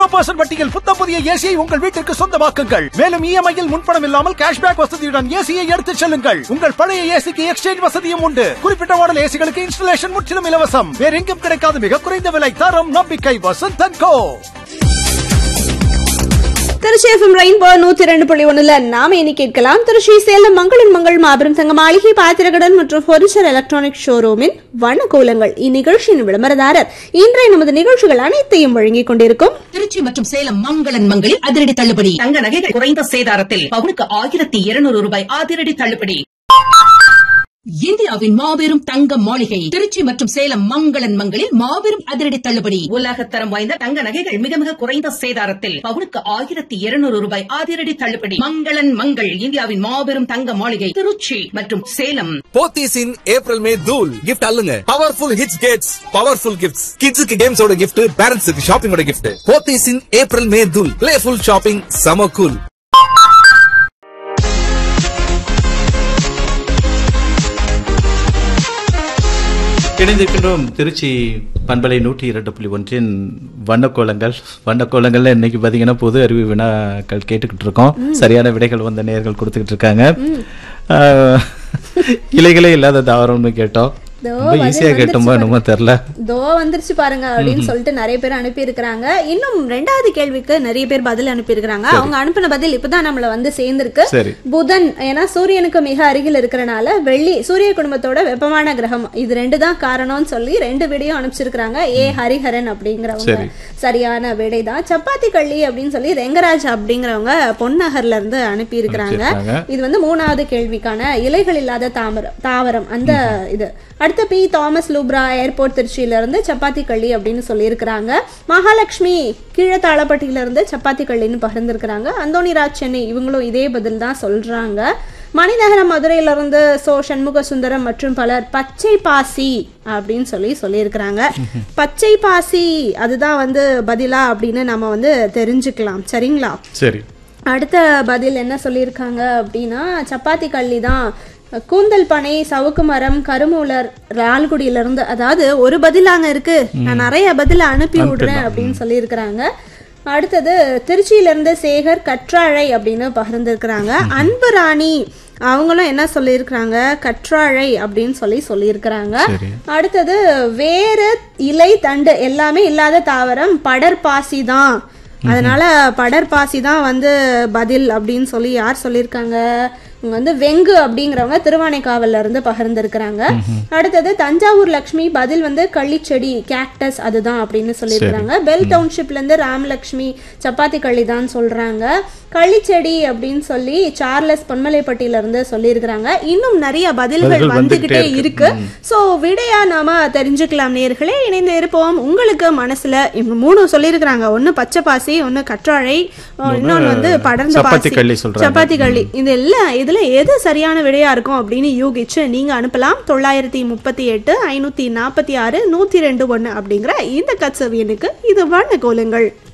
Percent வட்டியில் புத்தம் புதிய ஏசியை உங்கள் வீட்டிற்கு சொந்தமாக்குங்கள் மேலும் இஎம்ஐயில் முன்பணம் இல்லாமல் கேஷ்பேக் வசதியுடன் ஏசியை எடுத்துச் செல்லுங்கள் உங்கள் பழைய ஏசிக்கு எக்ஸ்சேஞ்ச் வசதியும் உண்டு குறிப்பிட்ட மாடல் ஏசிகளுக்கு இன்ஸ்டலேஷன் முற்றிலும் இலவசம் வேற எங்கும் கிடைக்காத மிக குறைந்த விலை தரம் நம்பிக்கை Vasanthan Co Trichy FM rainbow நூத்தி ரெண்டு புள்ளி ஒண்ணுல நாம இனி கேட்கலாம் திருச்சி சேலம் மங்களின் மங்கள் மாபெரும் தங்க மாளிகை பாத்திரகடன் மற்றும் ஃபர்னிச்சர் எலக்ட்ரானிக் ஷோரூமின் வண்ணகோலங்கள் இந்நிகழ்ச்சியின் விளம்பரதாரர் இன்றைய நமது நிகழ்ச்சிகள் அனைத்தையும் வழங்கிக் கொண்டிருக்கும் திருச்சி மற்றும் சேலம் மங்களன் மங்களில் அதிரடி தள்ளுபடி தங்க நகைகள் குறைந்த சேதாரத்தில் பவுனுக்கு ஆயிரத்தி இருநூறு ரூபாய் அதிரடி தள்ளுபடி இந்தியாவின் மாபெரும் தங்க மாளிகை திருச்சி மற்றும் சேலம் மங்களன் மங்களில் மாபெரும் அதிரடி தள்ளுபடி உலகத்தரம் வாய்ந்த தங்க நகைகள் மிக மிக குறைந்த சேதாரத்தில் பவுனுக்கு ஆயிரத்தி இருநூறு ரூபாய் அதிரடி தள்ளுபடி மங்களன் மங்கள் இந்தியாவின் மாபெரும் தங்க மாளிகை திருச்சி மற்றும் Salem Pothys in April May தூல் கிஃப்ட் அல்லுங்க powerful hits gets powerful gifts கிட்ஸுக்கு கேம்ஸோட கிஃப்ட் பேரண்ட்ஸுக்கு ஷாப்பிங்கோட gift Pothys in April May தூல் பிளேஃபுல் ஷாப்பிங் சம கூல் இணைந்திருக்கின்றோம் திருச்சி பண்பலை நூற்றி இரண்டு புள்ளி ஒன்றின் வண்ணக்கோலங்கள் வண்ணக்கோலங்கள்ல இன்னைக்கு பாத்தீங்கன்னா பொது அறிவு வினாக்கள் கேட்டுக்கிட்டு இருக்கோம் சரியான விடைகள் வந்த நேர்கள் கொடுத்துக்கிட்டு இருக்காங்க ஆஹ், இலைகளே இல்லாத தாவரம்னு கேட்டோம் இதோ ரொம்ப பதில் ஈஸியா கேட்டோமோ வந்துருச்சு என்னமோ தெரியல தோ வந்துருச்சு பாருங்க அப்படின்னு சொல்லிட்டு நிறைய பேர் அனுப்பி இருக்கிறாங்க இன்னும் ரெண்டாவது கேள்விக்கு நிறைய பேர் பதில் அனுப்பி இருக்கிறாங்க அவங்க அனுப்பின பதில் இப்பதான் நம்மள வந்து சேர்ந்திருக்கு சரி புதன் ஏன்னா சூரியனுக்கு மிக அருகில் இருக்கிறனால வெள்ளி சூரிய குடும்பத்தோட வெப்பமான கிரகம் இது ரெண்டு தான் காரணம்னு சொல்லி ரெண்டு விடையும் அனுப்பிச்சிருக்காங்க ஏ ஹரிஹரன் அப்படிங்கிறவங்க சரி. சரியான விடை தான் சப்பாத்தி கள்ளி அப்படின்னு சொல்லி ரெங்கராஜ் அப்படிங்கிறவங்க பொன்னகர்ல இருந்து அனுப்பி இருக்கிறாங்க அனுப்பிச்சிருக்காங்க. இது வந்து மூணாவது கேள்விக்கான இலைகள் இல்லாத தாமரம் தாவரம் அந்த இது அடுத்த பி தாமஸ் லூப்ரா ஏர்போர்ட் திருச்சியில இருந்து சப்பாத்தி கள்ளி அப்படின்னு சொல்லியிருக்கிறாங்க மகாலட்சுமி கீழத்தாளப்பட்டியில இருந்து சப்பாத்தி கள்ளின்னு பகிர்ந்திருக்கிறாங்க அந்தோணிராஜ் சென்னை இவங்களும் இதே பதில் தான் சொல்றாங்க மணிநகரம் மதுரையில இருந்து சோ சண்முக சுந்தரம் மற்றும் பலர் பச்சை பாசி அப்படின்னு சொல்லி சொல்லியிருக்கிறாங்க பச்சை பாசி அதுதான் வந்து பதிலா அப்படின்னு நம்ம வந்து தெரிஞ்சுக்கலாம் சரிங்களா சரி அடுத்த பதில் என்ன சொல்லியிருக்காங்க அப்படின்னா சப்பாத்தி கள்ளி தான் கூந்தல் பனை சவுக்கு மரம் கருமூலர் லால்குடியில இருந்து அதாவது ஒரு பதிலாங்க இருக்கு நான் நிறைய பதில அனுப்பி விடுறேன் அப்படின்னு சொல்லியிருக்கிறாங்க அடுத்தது திருச்சியில இருந்து சேகர் கற்றாழை அப்படின்னு பகிர்ந்திருக்கிறாங்க அன்பு ராணி அவங்களும் என்ன சொல்லியிருக்கிறாங்க கற்றாழை அப்படின்னு சொல்லி சொல்லியிருக்கிறாங்க சரி. அடுத்தது வேறு இலை தண்டு எல்லாமே இல்லாத தாவரம் படர்பாசி தான் அதனால படர்பாசி தான் வந்து பதில் அப்படின்னு சொல்லி யார் சொல்லியிருக்காங்க இவங்க வந்து வெங்கு அப்படிங்கிறவங்க திருவானைக்காவல்ல இருந்து பகிர்ந்திருக்கிறாங்க அடுத்தது தஞ்சாவூர் லக்ஷ்மி பதில் வந்து கள்ளிச்செடி கேக்டஸ் அதுதான் அப்படின்னு சொல்லியிருக்கிறாங்க பெல் டவுன்ஷிப்ல இருந்து ராமலக்ஷ்மி சப்பாத்தி கள்ளி தான் சொல்றாங்க கள்ளிச்செடி அப்படின்னு சொல்லி சார்லஸ் பொன்மலைப்பட்டியில இருந்து சொல்லியிருக்கிறாங்க இன்னும் நிறைய பதில்கள் பதில்கள் வந்துகிட்டே வந்துகிட்டே இருக்கு சோ விடையா நாம தெரிஞ்சுக்கலாம் நேர்களே இணைந்து இருப்போம் உங்களுக்கு மனசுல இவங்க மூணு சொல்லியிருக்கிறாங்க ஒண்ணு பச்சை பாசி ஒண்ணு கற்றாழை இன்னொன்னு வந்து படர்ந்த சப்பாத்தி பாசி கள்ளி சொல்றாங்க. சப்பாத்தி கள்ளி இது எல்லாம் இதுல எது சரியான விடையா இருக்கும் அப்படின்னு யூகிச்சு நீங்க அனுப்பலாம் தொள்ளாயிரத்தி முப்பத்தி எட்டு ஐநூத்தி நாற்பத்தி ஆறு நூத்தி ரெண்டு ஒண்ணு அப்படிங்கிற இந்த கட்சவியனுக்கு இது வண்ண கோலுங்கள்